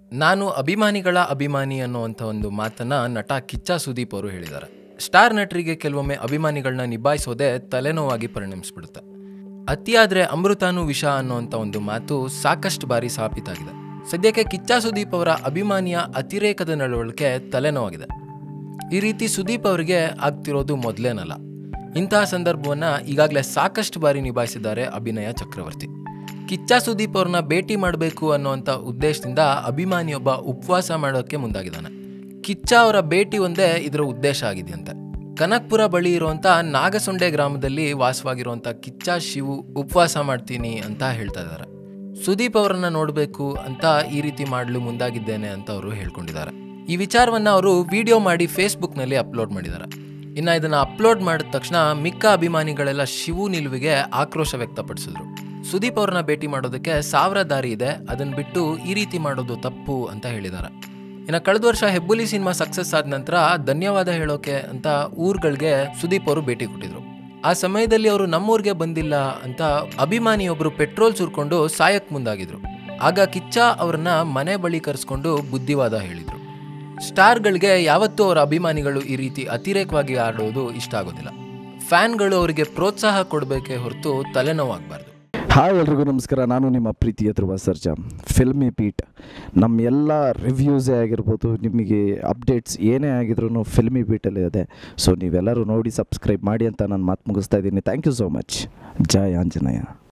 ನಾನು ಅಭಿಮಾನಿಗಳ ಅಭಿಮಾನಿ ಅನ್ನುವಂಥ ಒಂದು ಮಾತನ್ನ ನಟ ಕಿಚ್ಚ ಸುದೀಪ್ ಅವರು ಹೇಳಿದ್ದಾರೆ ಸ್ಟಾರ್ ನಟರಿಗೆ ಕೆಲವೊಮ್ಮೆ ಅಭಿಮಾನಿಗಳನ್ನ ನಿಭಾಯಿಸೋದೇ ತಲೆನೋವಾಗಿ ಪರಿಣಮಿಸ್ಬಿಡುತ್ತೆ ಅತಿಯಾದ್ರೆ ಅಮೃತಾನು ವಿಷ ಅನ್ನುವಂಥ ಒಂದು ಮಾತು ಸಾಕಷ್ಟು ಬಾರಿ ಸಾಬೀತಾಗಿದೆ ಸದ್ಯಕ್ಕೆ ಕಿಚ್ಚ ಸುದೀಪ್ ಅವರ ಅಭಿಮಾನಿಯ ಅತಿರೇಕದ ನಡವಳಿಕೆ ತಲೆನೋವಾಗಿದೆ ಈ ರೀತಿ ಸುದೀಪ್ ಅವರಿಗೆ ಆಗ್ತಿರೋದು ಮೊದಲೇನಲ್ಲ ಇಂತಹ ಸಂದರ್ಭವನ್ನ ಈಗಾಗಲೇ ಸಾಕಷ್ಟು ಬಾರಿ ನಿಭಾಯಿಸಿದ್ದಾರೆ ಅಭಿನಯ ಚಕ್ರವರ್ತಿ ಕಿಚ್ಚ ಸುದೀಪ್ ಅವ್ರನ್ನ ಭೇಟಿ ಮಾಡಬೇಕು ಅನ್ನುವಂಥ ಉದ್ದೇಶದಿಂದ ಅಭಿಮಾನಿಯೊಬ್ಬ ಉಪವಾಸ ಮಾಡೋಕ್ಕೆ ಮುಂದಾಗಿದ್ದಾನೆ ಕಿಚ್ಚ ಅವರ ಭೇಟಿ ಒಂದೇ ಇದರ ಉದ್ದೇಶ ಆಗಿದೆಯಂತೆ ಕನಕ್ಪುರ ಬಳಿ ಇರುವಂಥ ನಾಗಸೊಂಡೆ ಗ್ರಾಮದಲ್ಲಿ ವಾಸವಾಗಿರುವಂಥ ಕಿಚ್ಚ ಶಿವು ಉಪವಾಸ ಮಾಡ್ತೀನಿ ಅಂತ ಹೇಳ್ತಾ ಇದ್ದಾರೆ ಸುದೀಪ್ ಅವರನ್ನ ನೋಡಬೇಕು ಅಂತ ಈ ರೀತಿ ಮಾಡಲು ಮುಂದಾಗಿದ್ದೇನೆ ಅಂತ ಅವರು ಹೇಳ್ಕೊಂಡಿದ್ದಾರೆ ಈ ವಿಚಾರವನ್ನ ಅವರು ವಿಡಿಯೋ ಮಾಡಿ ಫೇಸ್ಬುಕ್ನಲ್ಲಿ ಅಪ್ಲೋಡ್ ಮಾಡಿದ್ದಾರೆ ಇನ್ನು ಇದನ್ನ ಅಪ್ಲೋಡ್ ಮಾಡಿದ ತಕ್ಷಣ ಮಿಕ್ಕ ಅಭಿಮಾನಿಗಳೆಲ್ಲ ಶಿವು ನಿಲುವಿಗೆ ಆಕ್ರೋಶ ವ್ಯಕ್ತಪಡಿಸಿದ್ರು ಸುದೀಪ್ ಅವ್ರನ್ನ ಭೇಟಿ ಮಾಡೋದಕ್ಕೆ ಸಾವಿರ ದಾರಿ ಇದೆ ಅದನ್ನ ಬಿಟ್ಟು ಈ ರೀತಿ ಮಾಡೋದು ತಪ್ಪು ಅಂತ ಹೇಳಿದ್ದಾರೆ ಇನ್ನು ಕಳೆದ ವರ್ಷ ಹೆಬ್ಬುಲಿ ಸಿನಿಮಾ ಸಕ್ಸಸ್ ಆದ ನಂತರ ಧನ್ಯವಾದ ಹೇಳೋಕೆ ಅಂತ ಊರುಗಳಿಗೆ ಸುದೀಪ್ ಅವರು ಭೇಟಿ ಕೊಟ್ಟಿದ್ರು ಆ ಸಮಯದಲ್ಲಿ ಅವರು ನಮ್ಮೂರಿಗೆ ಬಂದಿಲ್ಲ ಅಂತ ಅಭಿಮಾನಿಯೊಬ್ಬರು ಪೆಟ್ರೋಲ್ ಸುರ್ಕೊಂಡು ಸಾಯಕ್ ಮುಂದಾಗಿದ್ರು ಆಗ ಕಿಚ್ಚ ಅವ್ರನ್ನ ಮನೆ ಬಳಿ ಕರೆಸ್ಕೊಂಡು ಬುದ್ಧಿವಾದ ಹೇಳಿದ್ರು ಸ್ಟಾರ್ಗಳಿಗೆ ಯಾವತ್ತೂ ಅವರ ಅಭಿಮಾನಿಗಳು ಈ ರೀತಿ ಅತಿರೇಕವಾಗಿ ಆಡೋದು ಇಷ್ಟ ಆಗೋದಿಲ್ಲ ಫ್ಯಾನ್ಗಳು ಅವರಿಗೆ ಪ್ರೋತ್ಸಾಹ ಕೊಡಬೇಕೇ ಹೊರತು ತಲೆನೋವಾಗಬಾರ್ದು ಹಾಯ್ ಎಲ್ರಿಗೂ ನಮಸ್ಕಾರ ನಾನು ನಿಮ್ಮ ಪ್ರೀತಿಯ ಧ್ರುವ ಸರ್ಜಾ ಫಿಲ್ಮಿ ಬೀಟ್ ನಮ್ಮ ಎಲ್ಲ ರಿವ್ಯೂಸೇ ಆಗಿರ್ಬೋದು ನಿಮಗೆ ಅಪ್ಡೇಟ್ಸ್ ಏನೇ ಆಗಿದ್ರು ಫಿಲ್ಮಿ ಬೀಟಲ್ಲಿ ಇದೆ ಸೊ ನೀವೆಲ್ಲರೂ ನೋಡಿ ಸಬ್ಸ್ಕ್ರೈಬ್ ಮಾಡಿ ಅಂತ ನಾನು ಮಾತು ಮುಗಿಸ್ತಾ ಇದ್ದೀನಿ ಥ್ಯಾಂಕ್ ಯು ಸೋ ಮಚ್ ಜೈ ಆಂಜನೇಯ